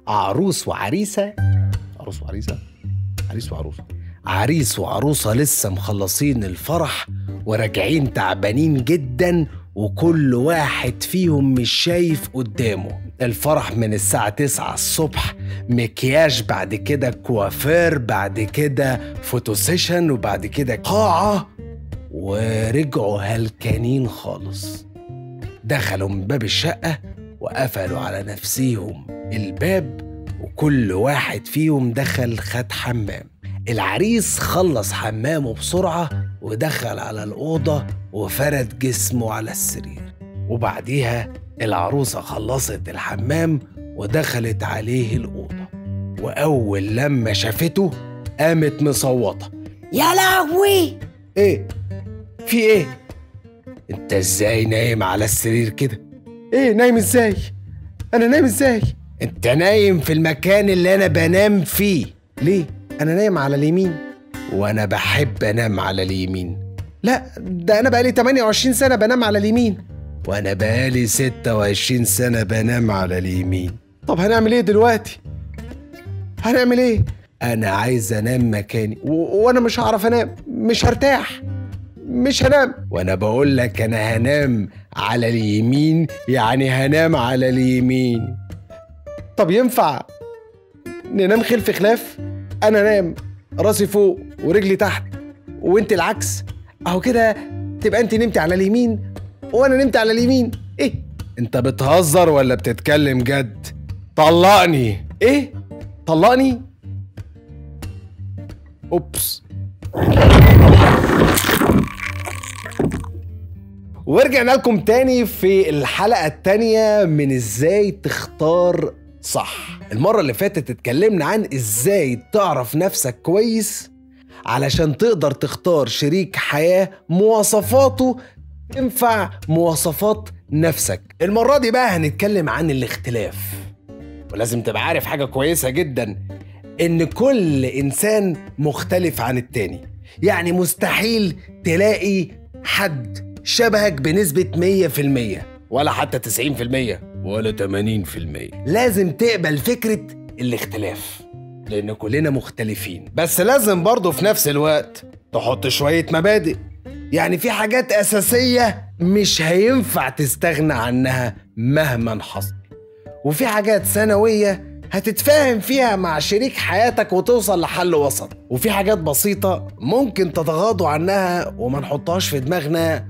عروس وعريسة عروس وعريسة عريس وعروسة عريس وعروسة لسه مخلصين الفرح وراجعين تعبانين جدا وكل واحد فيهم مش شايف قدامه الفرح من الساعة 9 الصبح مكياج بعد كده كوافير بعد كده فوتو سيشن وبعد كده قاعة ورجعوا هلكانين خالص دخلوا من باب الشقة وقفلوا على نفسيهم الباب وكل واحد فيهم دخل خد حمام العريس خلص حمامه بسرعة ودخل على الأوضة وفرد جسمه على السرير وبعديها العروسة خلصت الحمام ودخلت عليه الأوضة وأول لما شافته قامت مصوتة يا لهوي إيه؟ في إيه؟ أنت إزاي نايم على السرير كده؟ إيه نايم إزاي؟ أنا نايم إزاي؟ أنت نايم في المكان اللي أنا بنام فيه ليه؟ أنا نايم على اليمين وأنا بحب أنام على اليمين لا ده أنا بقالي 28 سنة بنام على اليمين وأنا بقالي 26 سنة بنام على اليمين طب هنعمل إيه دلوقتي؟ هنعمل إيه؟ أنا عايز أنام مكاني و... وأنا مش هعرف أنام مش هرتاح مش هنام وأنا بقول لك أنا هنام على اليمين يعني هنام على اليمين طب ينفع ننام خلف خلاف انا نام راسي فوق ورجلي تحت وانت العكس اهو كده تبقى انت نمتي على اليمين وانا نمت على اليمين ايه انت بتهزر ولا بتتكلم جد طلقني ايه طلقني اوبس ورجعنا لكم تاني في الحلقة التانية من ازاي تختار صح المرة اللي فاتت اتكلمنا عن ازاي تعرف نفسك كويس علشان تقدر تختار شريك حياة مواصفاته تنفع مواصفات نفسك المرة دي بقى هنتكلم عن الاختلاف ولازم تبقى عارف حاجة كويسة جدا ان كل انسان مختلف عن التاني يعني مستحيل تلاقي حد شبهك بنسبة 100% ولا حتى 90% ولا 80% لازم تقبل فكرة الاختلاف لأن كلنا مختلفين بس لازم برضه في نفس الوقت تحط شوية مبادئ يعني في حاجات أساسية مش هينفع تستغنى عنها مهما حصل وفي حاجات ثانوية هتتفاهم فيها مع شريك حياتك وتوصل لحل وسط وفي حاجات بسيطة ممكن تتغاضوا عنها وما نحطهاش في دماغنا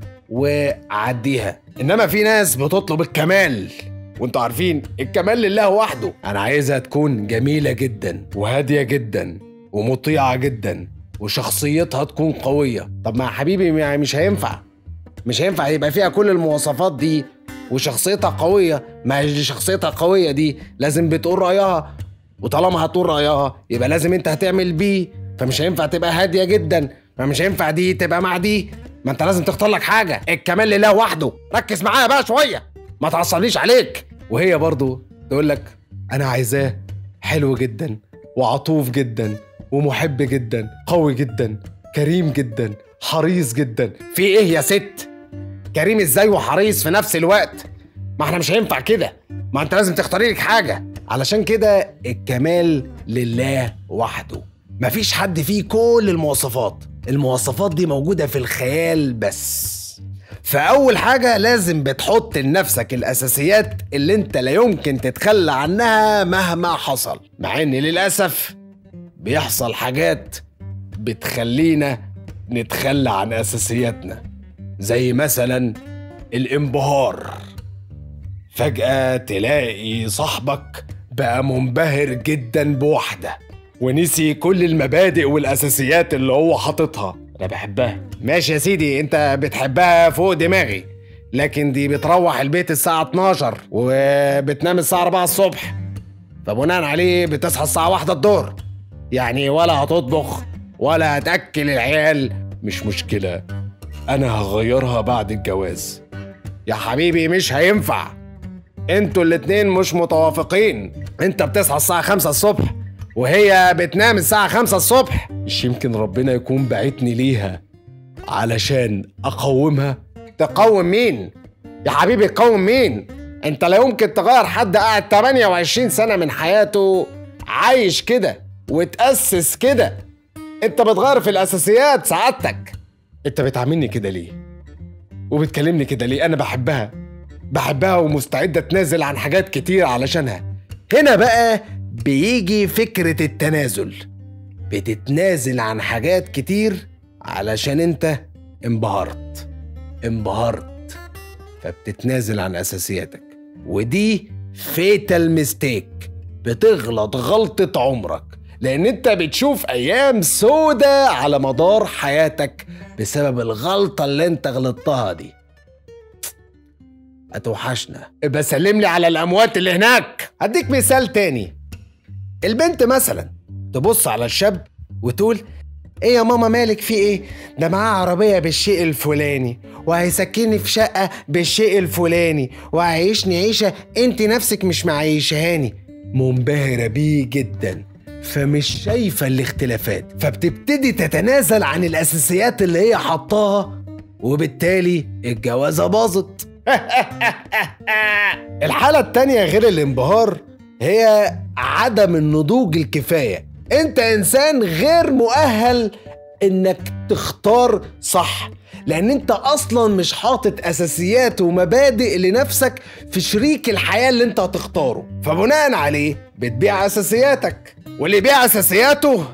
وعديها انما في ناس بتطلب الكمال وانتوا عارفين الكمال لله وحده انا عايزها تكون جميله جدا وهاديه جدا ومطيعه جدا وشخصيتها تكون قويه طب ما يا حبيبي يعني مش هينفع مش هينفع يبقى فيها كل المواصفات دي وشخصيتها قويه ما هي شخصيتها قويه دي لازم بتقول رايها وطالما هتقول رايها يبقى لازم انت هتعمل بيه فمش هينفع تبقى هاديه جدا فمش هينفع دي تبقى مع دي ما انت لازم تختار لك حاجه الكمال لله وحده ركز معايا بقى شويه ما تعصبنيش عليك وهي برضو تقول لك انا عايزاه حلو جدا وعطوف جدا ومحب جدا قوي جدا كريم جدا حريص جدا في ايه يا ست كريم ازاي وحريص في نفس الوقت ما احنا مش هينفع كده ما انت لازم تختاري لك حاجه علشان كده الكمال لله وحده مفيش حد فيه كل المواصفات المواصفات دي موجودة في الخيال بس فأول حاجة لازم بتحط لنفسك الأساسيات اللي أنت لا يمكن تتخلى عنها مهما حصل مع إن للأسف بيحصل حاجات بتخلينا نتخلى عن أساسياتنا زي مثلا الانبهار فجأة تلاقي صاحبك بقى منبهر جدا بواحدة ونسي كل المبادئ والاساسيات اللي هو حاططها انا بحبها ماشي يا سيدي انت بتحبها فوق دماغي لكن دي بتروح البيت الساعة 12 وبتنام الساعة 4 الصبح فبناء عليه بتصحى الساعة 1 الظهر يعني ولا هتطبخ ولا هتأكل العيال مش مشكلة أنا هغيرها بعد الجواز يا حبيبي مش هينفع انتوا الاتنين مش متوافقين انت بتصحى الساعة 5 الصبح وهي بتنام الساعة خمسة الصبح مش يمكن ربنا يكون بعتني ليها علشان أقومها تقوم مين؟ يا حبيبي تقوم مين؟ انت لا يمكن تغير حد قاعد 28 سنة من حياته عايش كده وتأسس كده انت بتغير في الأساسيات سعادتك انت بتعاملني كده ليه وبتكلمني كده ليه انا بحبها بحبها ومستعد اتنازل عن حاجات كتير علشانها هنا بقى بيجي فكرة التنازل بتتنازل عن حاجات كتير علشان انت انبهرت انبهرت فبتتنازل عن اساسياتك ودي فيتال ميستيك بتغلط غلطة عمرك لان انت بتشوف ايام سودة على مدار حياتك بسبب الغلطة اللي انت غلطتها دي هتوحشنا بسلم لي على الاموات اللي هناك هديك مثال تاني البنت مثلا تبص على الشاب وتقول ايه يا ماما مالك في ايه ده معاه عربية بالشيء الفلاني وهيسكنني في شقة بالشيء الفلاني وهيعيشني عيشة انت نفسك مش معيشهاني منبهرة بيه جدا فمش شايفة الاختلافات فبتبتدي تتنازل عن الأساسيات اللي هي حطاها وبالتالي الجوازة باظت الحالة التانية غير الانبهار هي عدم النضوج الكفاية انت انسان غير مؤهل انك تختار صح لان انت اصلا مش حاطط اساسيات ومبادئ لنفسك في شريك الحياة اللي انت هتختاره فبناء عليه بتبيع اساسياتك واللي يبيع اساسياته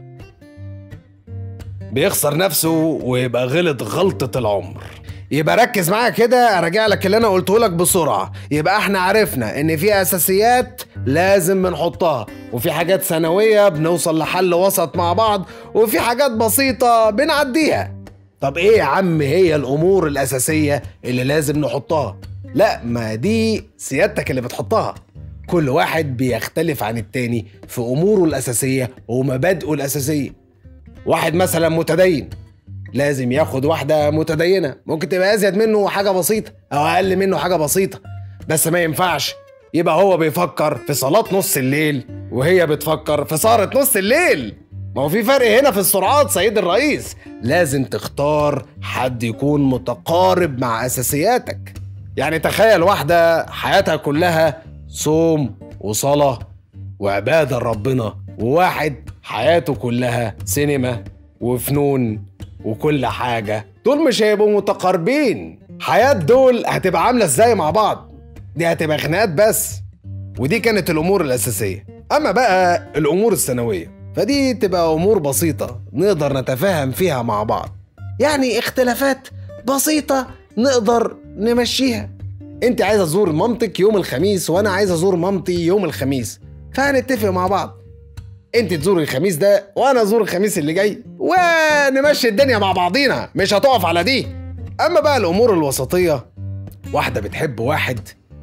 بيخسر نفسه ويبقى غلط غلطة العمر يبقى ركز معايا كده اراجع لك اللي انا قلته لك بسرعه يبقى احنا عرفنا ان في اساسيات لازم بنحطها وفي حاجات ثانويه بنوصل لحل وسط مع بعض وفي حاجات بسيطه بنعديها طب ايه يا عم هي الامور الاساسيه اللي لازم نحطها لا ما دي سيادتك اللي بتحطها كل واحد بيختلف عن التاني في اموره الاساسيه ومبادئه الاساسيه واحد مثلا متدين لازم ياخد واحدة متدينة ممكن تبقى أزيد منه حاجة بسيطة أو أقل منه حاجة بسيطة بس ما ينفعش يبقى هو بيفكر في صلاة نص الليل وهي بتفكر في سهرة نص الليل ما هو في فرق هنا في السرعات سيد الرئيس لازم تختار حد يكون متقارب مع أساسياتك يعني تخيل واحدة حياتها كلها صوم وصلاة وعبادة لربنا وواحد حياته كلها سينما وفنون وكل حاجة دول مش هيبقوا متقاربين حياة دول هتبقى عاملة ازاي مع بعض دي هتبقى خناقات بس ودي كانت الأمور الأساسية أما بقى الأمور الثانوية فدي تبقى أمور بسيطة نقدر نتفاهم فيها مع بعض يعني اختلافات بسيطة نقدر نمشيها انت عايز ازور مامتك يوم الخميس وانا عايز ازور مامتي يوم الخميس فهنتفق مع بعض انت تزور الخميس ده وانا ازور الخميس اللي جاي ونمشي الدنيا مع بعضينا مش هتقف على دي اما بقى الامور الوسطيه واحده بتحب واحد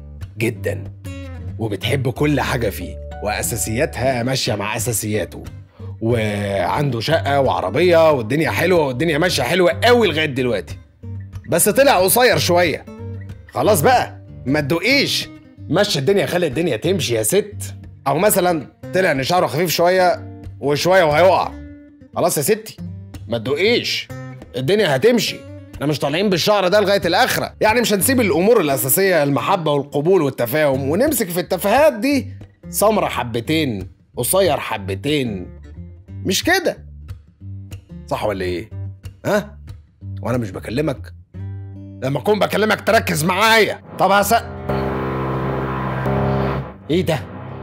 جدا وبتحب كل حاجه فيه واساسياتها ماشيه مع اساسياته وعنده شقه وعربيه والدنيا حلوه والدنيا ماشيه حلوه قوي لغايه دلوقتي بس طلع قصير شويه خلاص بقى ما تدقيش مشي الدنيا خلي الدنيا تمشي يا ست او مثلا طلع ان شعره خفيف شويه وشويه وهيقع خلاص يا ستي ما تدقيش الدنيا هتمشي احنا مش طالعين بالشعر ده لغايه الاخره يعني مش هنسيب الامور الاساسيه المحبه والقبول والتفاهم ونمسك في التفاهات دي سمرة حبتين قصير حبتين مش كده صح ولا ايه ها وانا مش بكلمك لما اكون بكلمك تركز معايا طب هس ايه ده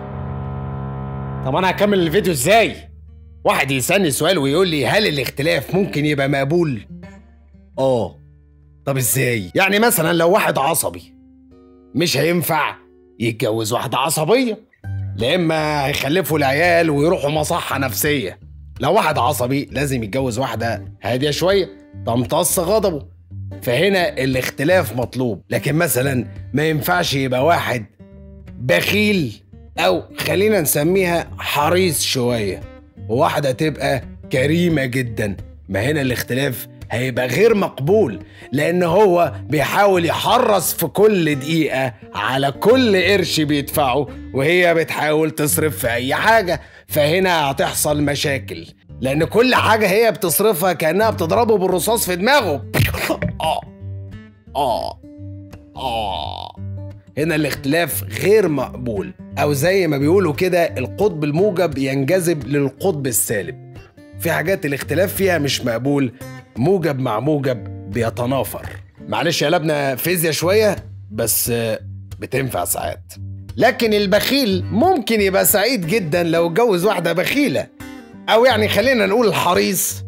طب انا هكمل الفيديو ازاي واحد يسالني سؤال ويقول لي هل الاختلاف ممكن يبقى مقبول اه طب ازاي يعني مثلا لو واحد عصبي مش هينفع يتجوز واحدة عصبية لا اما هيخلفوا العيال ويروحوا مصحة نفسية لو واحد عصبي لازم يتجوز واحدة هادية شوية تمتص غضبه فهنا الاختلاف مطلوب لكن مثلا ما ينفعش يبقى واحد بخيل او خلينا نسميها حريص شوية وواحدة تبقى كريمة جدا ما هنا الاختلاف هيبقى غير مقبول لان هو بيحاول يحرص في كل دقيقة على كل قرش بيدفعه وهي بتحاول تصرف في اي حاجة فهنا هتحصل مشاكل لان كل حاجة هي بتصرفها كأنها بتضربه بالرصاص في دماغه اه اه اه هنا الاختلاف غير مقبول او زي ما بيقولوا كده القطب الموجب ينجذب للقطب السالب في حاجات الاختلاف فيها مش مقبول موجب مع موجب بيتنافر معلش قلبنا فيزياء شوية بس آه، بتنفع ساعات لكن البخيل ممكن يبقى سعيد جدا لو اتجوز واحدة بخيلة أو يعني خلينا نقول الحريص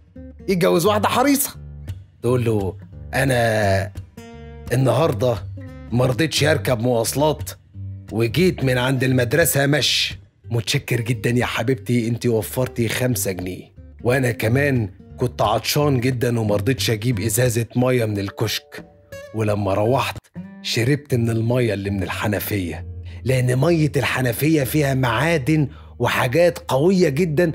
يتجوز واحدة حريصة تقول له أنا النهاردة مرضتش أركب مواصلات وجيت من عند المدرسة مشي متشكر جدا يا حبيبتي انت وفرتي خمسة جنيه وانا كمان كنت عطشان جدا ومرضتش اجيب ازازة مية من الكشك ولما روحت شربت من المية اللي من الحنفية لان مية الحنفية فيها معادن وحاجات قوية جدا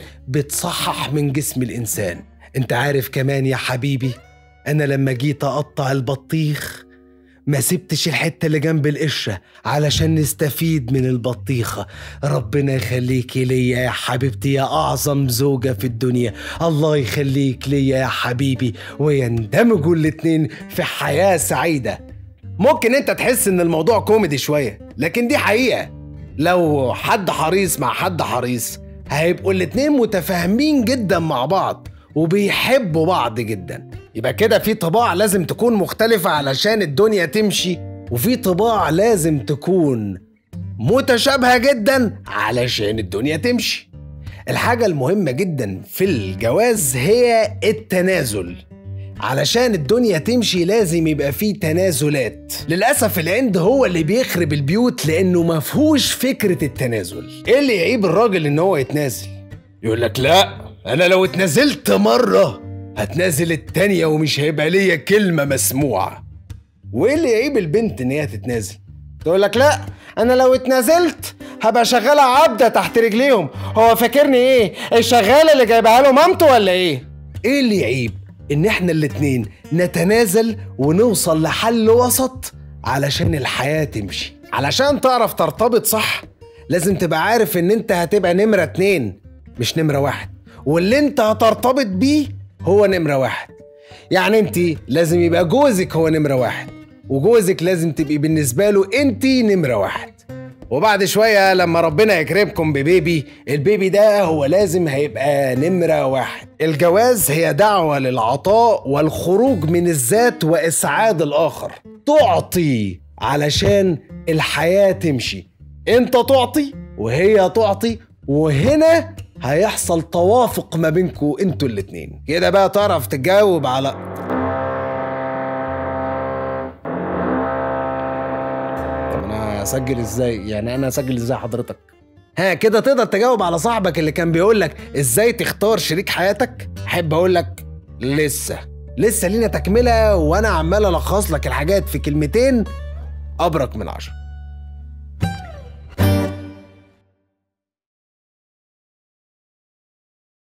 بتصحح من جسم الانسان انت عارف كمان يا حبيبي انا لما جيت اقطع البطيخ ما سبتش الحتة اللي جنب القشرة علشان نستفيد من البطيخة ربنا يخليكي ليا يا حبيبتي يا أعظم زوجة في الدنيا الله يخليك ليا يا حبيبي ويندمجوا الاتنين في حياة سعيدة ممكن انت تحس ان الموضوع كوميدي شوية لكن دي حقيقة لو حد حريص مع حد حريص هيبقوا الاتنين متفاهمين جدا مع بعض وبيحبوا بعض جدا يبقى كده في طباع لازم تكون مختلفة علشان الدنيا تمشي وفي طباع لازم تكون متشابهة جدا علشان الدنيا تمشي الحاجة المهمة جدا في الجواز هي التنازل علشان الدنيا تمشي لازم يبقى فيه تنازلات للأسف العند هو اللي بيخرب البيوت لأنه مفهوش فكرة التنازل إيه اللي يعيب الراجل إن هو يتنازل يقول لك لا أنا لو اتنازلت مرة هتنازل التانية ومش هيبقى ليا كلمة مسموعة وايه اللي يعيب البنت ان هي تتنازل تقول لك لا انا لو اتنازلت هبقى شغاله عبده تحت رجليهم هو فاكرني ايه الشغاله اللي جايبها له مامته ولا ايه ايه اللي يعيب ان احنا الاتنين نتنازل ونوصل لحل وسط علشان الحياه تمشي علشان تعرف ترتبط صح لازم تبقى عارف ان انت هتبقى نمره اتنين مش نمره واحد واللي انت هترتبط بيه هو نمره واحد يعني انت لازم يبقى جوزك هو نمرة واحد وجوزك لازم تبقي بالنسبة له انت نمرة واحد وبعد شوية لما ربنا يكرمكم ببيبي البيبي ده هو لازم هيبقى نمرة واحد الجواز هي دعوة للعطاء والخروج من الذات وإسعاد الآخر تعطي علشان الحياة تمشي انت تعطي وهي تعطي وهنا هيحصل توافق ما بينكم انتوا الاتنين كده بقى تعرف تجاوب على طب انا اسجل ازاي يعني انا اسجل ازاي حضرتك ها كده تقدر تجاوب على صاحبك اللي كان بيقول لك ازاي تختار شريك حياتك احب اقول لك لسه لسه لينا تكمله وانا عمال الخص لك الحاجات في كلمتين ابرك من عشرة